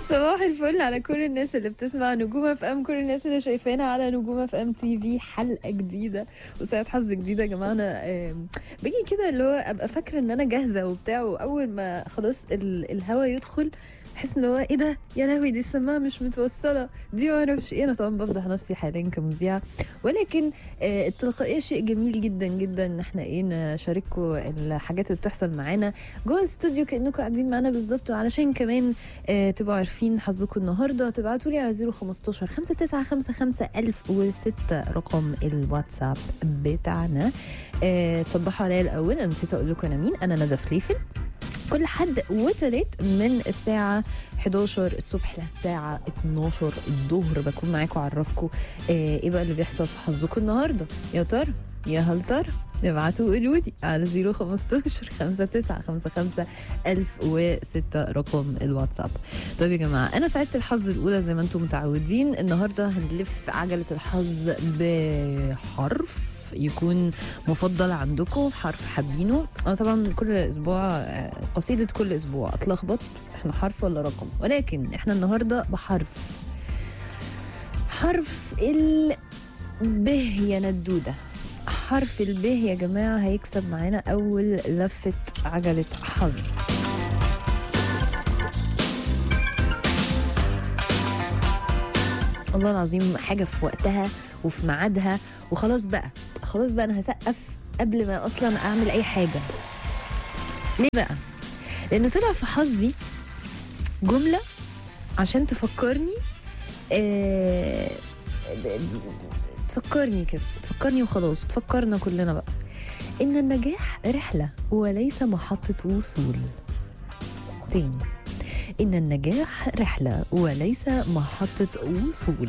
صباح الفل على كل الناس اللي بتسمع نجوم اف ام كل الناس اللي شايفانا على نجوم اف ام تي في حلقه جديده وساعه حظ جديده يا جماعه انا آم، باجي كده اللي هو ابقى فاكره ان انا جاهزه وبتاع واول ما خلاص ال- الهوا يدخل احس ان هو ايه ده يا لهوي دي السماعه مش متوصله دي ما اعرفش ايه انا طبعا بفضح نفسي حاليا كمذيعه ولكن آه، التلقائيه شيء جميل جدا جدا ان احنا ايه نشارككم الحاجات اللي بتحصل معانا جوه الاستوديو كانكم قاعدين معانا بالظبط وعلشان كمان آه، تبقوا عارفين حظكم النهارده تبعتوا لي على 015 5955 1006 رقم الواتساب بتاعنا آه، تصبحوا عليا الاول انا نسيت اقول لكم انا مين انا ندى فليفل كل حد وتلات من الساعة 11 الصبح للساعة 12 الظهر بكون معاكم اعرفكم آه، ايه بقى اللي بيحصل في حظكم النهارده يا ترى يا هل ترى ابعتوا قولوا لي على 015 5955 1006 رقم الواتساب طيب يا جماعه انا سعدت الحظ الاولى زي ما انتم متعودين النهارده هنلف عجله الحظ بحرف يكون مفضل عندكم حرف حابينه انا طبعا كل اسبوع آه، قصيده كل اسبوع اتلخبط احنا حرف ولا رقم ولكن احنا النهارده بحرف حرف ال ب يا ندوده حرف الب يا جماعه هيكسب معانا اول لفه عجله حظ والله العظيم حاجة في وقتها وفي ميعادها وخلاص بقى خلاص بقى أنا هسقف قبل ما أصلا أعمل أي حاجة ليه بقى؟ لأن طلع في حظي جملة عشان تفكرني آه تفكرني كده تفكرني وخلاص وتفكرنا كلنا بقى إن النجاح رحلة وليس محطة وصول تاني إن النجاح رحلة وليس محطة وصول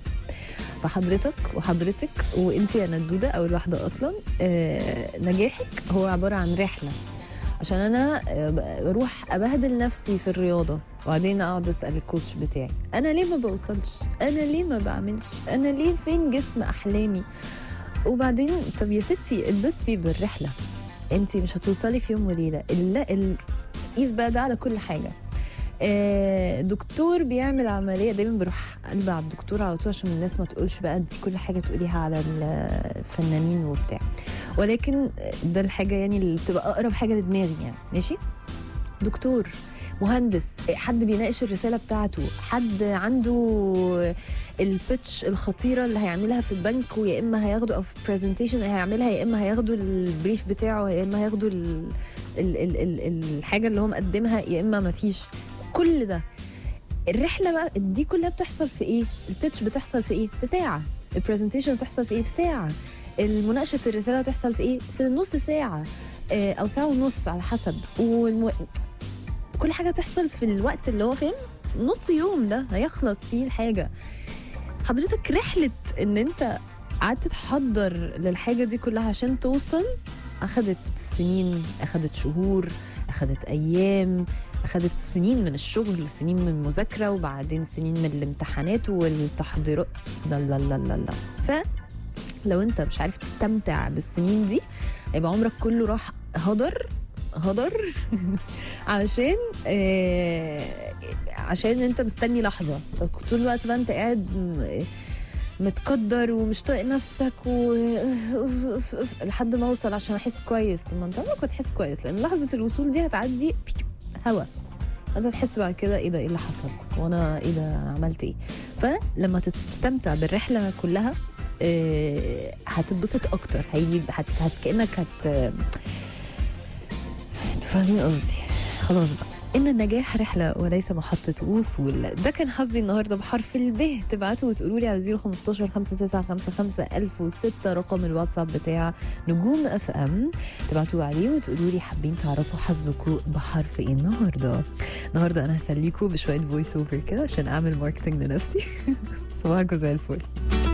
فحضرتك وحضرتك وانت يا ندودة أول واحدة أصلا آه نجاحك هو عبارة عن رحلة عشان أنا آه، بروح أبهدل نفسي في الرياضة وبعدين أقعد أسأل الكوتش بتاعي أنا ليه ما بوصلش أنا ليه ما بعملش أنا ليه فين جسم أحلامي وبعدين طب يا ستي اتبسطي بالرحلة انت مش هتوصلي في يوم وليلة ال- ال- قيس بقى ده على كل حاجة آه، دكتور بيعمل عمليه دايما بروح قلب على الدكتور على طول عشان الناس ما تقولش بقى دي كل حاجه تقوليها على الفنانين وبتاع ولكن ده الحاجه يعني اللي بتبقى اقرب حاجه لدماغي يعني ماشي دكتور مهندس حد بيناقش الرساله بتاعته حد عنده البيتش الخطيره اللي هيعملها في البنك ويا اما هياخده او في برزنتيشن هيعملها يا اما هياخدوا البريف بتاعه يا اما هياخدوا ال ال ال ال الحاجه اللي هو مقدمها يا اما ما فيش كل ده الرحله بقى دي كلها بتحصل في ايه البيتش بتحصل في ايه في ساعه البرزنتيشن بتحصل في ايه في ساعه المناقشه الرساله تحصل في ايه في نص ساعه آه، او ساعه ونص على حسب والم... كل حاجه تحصل في الوقت اللي هو فاهم نص يوم ده هيخلص فيه الحاجه حضرتك رحله ان انت قعدت تحضر للحاجه دي كلها عشان توصل اخدت سنين اخدت شهور اخدت ايام اخدت سنين من الشغل سنين من المذاكره وبعدين سنين من الامتحانات والتحضيرات لا لا لا لا لا ف لو انت مش عارف تستمتع بالسنين دي يبقى عمرك كله راح هدر هدر عشان آه عشان انت مستني لحظه طول الوقت بقى انت قاعد م- متقدر ومش طايق نفسك و لحد ما اوصل عشان احس كويس طب ما انت عمرك ما تحس كويس لان لحظه الوصول دي هتعدي هوا انت تحس بعد كده ايه ده ايه اللي حصل وانا ايه ده انا عملت ايه فلما تستمتع بالرحله كلها آه، هتتبسط اكتر هيجيب هت, هت كانك هت تفهمين قصدي خلاص بقى إن النجاح رحلة وليس محطة وصول ده كان حظي النهاردة بحرف الب تبعتوا وتقولوا لي على 015 5955 1006 رقم الواتساب بتاع نجوم اف ام تبعتوا عليه وتقولوا لي حابين تعرفوا حظكم بحرف ايه النهارده النهارده انا هسليكوا بشويه فويس اوفر كده عشان اعمل ماركتنج لنفسي صباحكم زي الفل